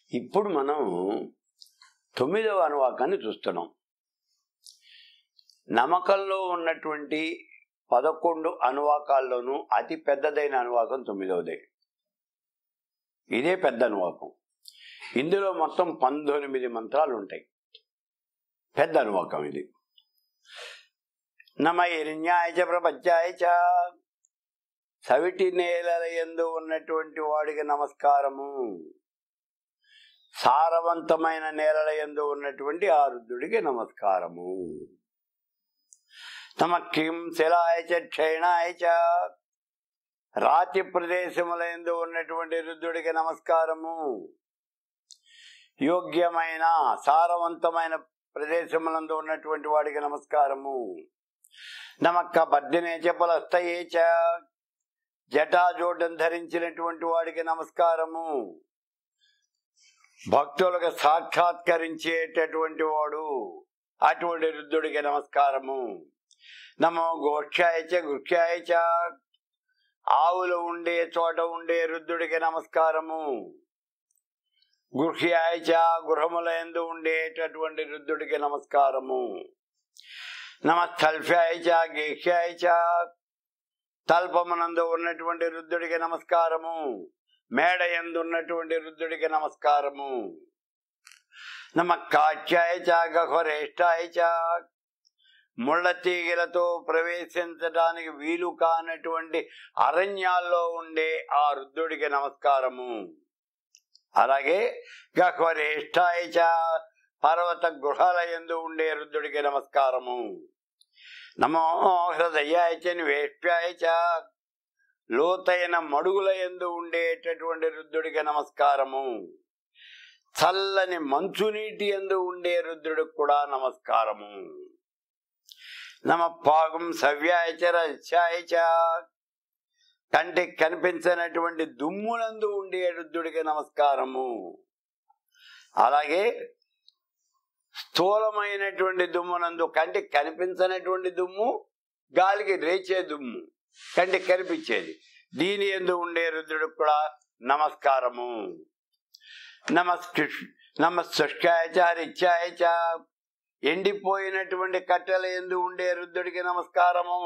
ఇప్పుడు మనం తొమ్మిదవ అనువాకాన్ని చూస్తున్నాం నమ్మకంలో ఉన్నటువంటి పదకొండు అనువాకాల్లోనూ అతి పెద్దదైన అనువాకం తొమ్మిదవదే ఇదే పెద్ద అనువాకం ఇందులో మొత్తం పంతొమ్మిది మంత్రాలు ఉంటాయి పెద్ద అనువాకం ఇది నమ ఇరిన్యాయ చ ప్రపంచాయ చ సవిటి నేలల ఎందు ఉన్నటువంటి వాడికి నమస్కారము సారవంతమైన నేలల ఎందు ఉన్నటువంటి ఆ రుద్రుడికి నమస్కారము తమ కిం శిలాయ చ క్షయణాయ చ రాతి ప్రదేశముల ఎందు ఉన్నటువంటి రుద్రుడికి నమస్కారము యోగ్యమైన సారవంతమైన ప్రదేశములందు ఉన్నటువంటి వాడికి నమస్కారము నమక్క పద్దినే చెప్పలస్తయే చ జటాజోటం ధరించినటువంటి వాడికి నమస్కారము భక్తులకు సాక్షాత్కరించేటటువంటి వాడు అటువంటి రుద్రుడికి నమస్కారము నమో గోక్షాయ చ గుక్షాయ చ ఆవులు ఉండే చోట ఉండే రుద్రుడికి నమస్కారము గృహ్యాయ చ గృహముల ఎందు ఉండేటటువంటి రుద్రుడికి నమస్కారము నమస్తల్ఫ్యాయ చ గేహ్యాయ చ తల్పమునందు ఉన్నటువంటి రుద్రుడికి నమస్కారము మేడ ఎందు ఉన్నటువంటి రుద్రుడికి నమస్కారము నమ కాచ్యాయ చ గహ్వరేష్టాయ చ ముళ్ళ తీగలతో ప్రవేశించడానికి వీలు కానటువంటి అరణ్యాల్లో ఉండే ఆ రుద్రుడికి నమస్కారము అలాగే గహ్వరేష్టాయ చ పర్వత గుహల ఎందు ఉండే రుద్రుడికి నమస్కారము నమో హృదయాయ చ నివేష్యాయ చ లోతైన మడుగుల ఎందు ఉండేటటువంటి రుద్రుడికి నమస్కారము చల్లని మంచునీటి ఎందు ఉండే రుద్రుడికి కూడా నమస్కారము నమ పాగం సవ్యాయ చ రస్యాయ చ కంటికి కనిపించినటువంటి దుమ్మునందు ఉండే రుద్రుడికి నమస్కారము అలాగే స్థూలమైనటువంటి దుమ్మునందు కంటికి కనిపించనటువంటి దుమ్ము గాలికి రేచే దుమ్ము కంటికి కనిపించేది దీని ఎందు ఉండే రుద్రుడికి కూడా నమస్కారము నమస్కృ నమస్కాయ చ హరిత్యాయ చ ఎండిపోయినటువంటి కట్టెల ఎందు ఉండే రుద్రుడికి నమస్కారము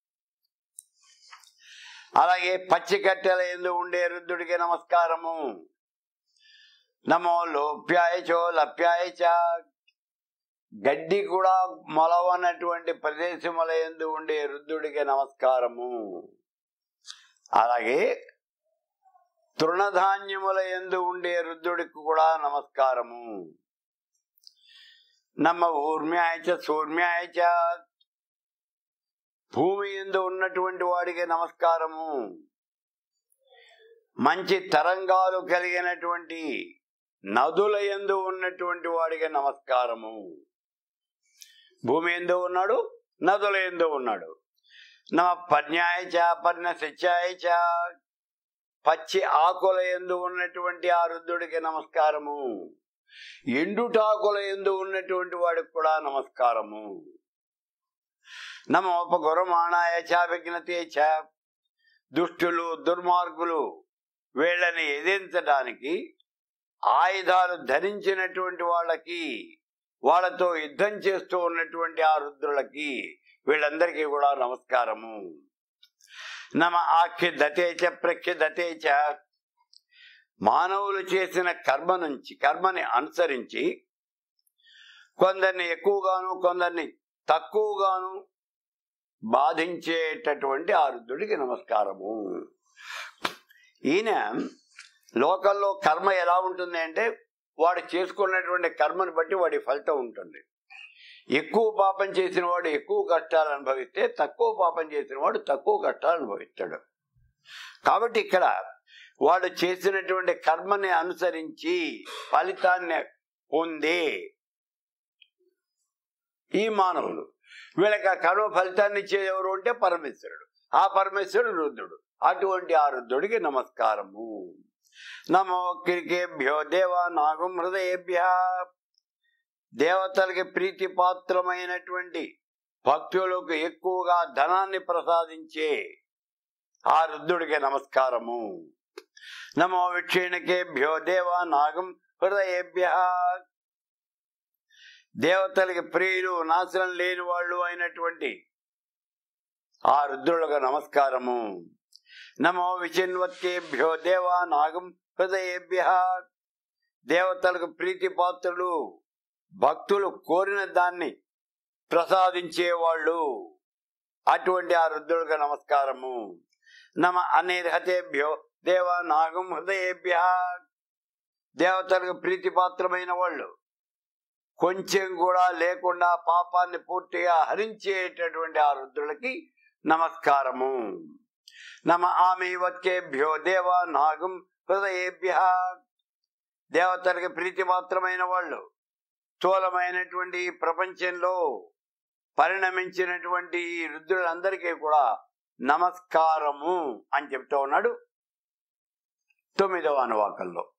అలాగే పచ్చి కట్టెల ఎందు ఉండే రుద్రుడికి నమస్కారము నమో లోప్యాయ చో లప్యాయ చ గడ్డి కూడా మొలవనటువంటి ప్రదేశముల ఎందు ఉండే రుద్రుడికి నమస్కారము అలాగే తృణధాన్యముల ఎందు ఉండే రుద్రుడికి కూడా నమస్కారము నమ్మ ఊర్మ్యాయ చ సూర్మ్యాయ చ భూమి ఎందు ఉన్నటువంటి వాడికి నమస్కారము మంచి తరంగాలు కలిగినటువంటి నదుల ఎందు ఉన్నటువంటి వాడికి నమస్కారము భూమి ఎందు ఉన్నాడు నదుల ఎందు ఉన్నాడు నమ పర్ణ్యాయ చ పర్ణ శిత్యాయ చ పచ్చి ఆకుల ఎందు ఉన్నటువంటి ఆ రుద్రుడికి నమస్కారము ఎండుటాకుల ఎందు ఉన్నటువంటి వాడికి కూడా నమస్కారము నమోపగురమాణాయ చ విఘ్నతే చ దుష్టులు దుర్మార్గులు వీళ్ళని ఎదిరించడానికి ఆయుధాలు ధరించినటువంటి వాళ్ళకి వాళ్ళతో యుద్ధం చేస్తూ ఉన్నటువంటి ఆ రుద్రులకి వీళ్ళందరికీ కూడా నమస్కారము నమ ఆఖ్య దతేచ ప్రఖ్య దతేచ మానవులు చేసిన కర్మ నుంచి కర్మని అనుసరించి కొందరిని ఎక్కువగాను కొందరిని తక్కువగాను బాధించేటటువంటి ఆ రుద్రుడికి నమస్కారము ఈయన లోకల్లో కర్మ ఎలా ఉంటుంది అంటే వాడు చేసుకున్నటువంటి కర్మని బట్టి వాడి ఫలితం ఉంటుంది ఎక్కువ పాపం చేసిన వాడు ఎక్కువ కష్టాలు అనుభవిస్తే తక్కువ పాపం చేసిన వాడు తక్కువ కష్టాలు అనుభవిస్తాడు కాబట్టి ఇక్కడ వాడు చేసినటువంటి కర్మని అనుసరించి ఫలితాన్ని పొంది ఈ మానవులు వీళ్ళకి ఆ కర్మ ఫలితాన్ని ఇచ్చే ఎవరు అంటే పరమేశ్వరుడు ఆ పరమేశ్వరుడు రుద్రుడు అటువంటి ఆ రుద్రుడికి నమస్కారము నమో కిరికేభ్యో దేవా నాగం హృదయేభ్య దేవతలకి ప్రీతిపాత్రమైనటువంటి భక్తులకు ఎక్కువగా ధనాన్ని ప్రసాదించే ఆ రుద్రుడికి నమస్కారము నమో విక్షీణకేభ్యో దేవా నాగం హృదయేభ్య దేవతలకి ప్రియులు నాశనం లేని వాళ్ళు అయినటువంటి ఆ రుద్రులకు నమస్కారము నమో విచిన్వత్యేభ్యో దేవా నాగం హృదయేభ్య దేవతలకు ప్రీతిపాత్రులు భక్తులు కోరిన దాన్ని ప్రసాదించేవాళ్ళు అటువంటి ఆ రుద్రుడికి నమస్కారము నమ అనిర్హతేభ్యో దేవ నాగం హృదయేభ్య దేవతలకు ప్రీతిపాత్రమైన వాళ్ళు కొంచెం కూడా లేకుండా పాపాన్ని పూర్తిగా హరించేటటువంటి ఆ రుద్రులకి నమస్కారము నమ ఆమె వత్కేభ్యో దేవ నాగం హృదయేభ్య దేవతలకి ప్రీతిపాత్రమైన వాళ్ళు స్థూలమైనటువంటి ఈ ప్రపంచంలో పరిణమించినటువంటి ఈ రుద్రులందరికీ కూడా నమస్కారము అని చెప్తూ ఉన్నాడు తొమ్మిదవ అనువాకంలో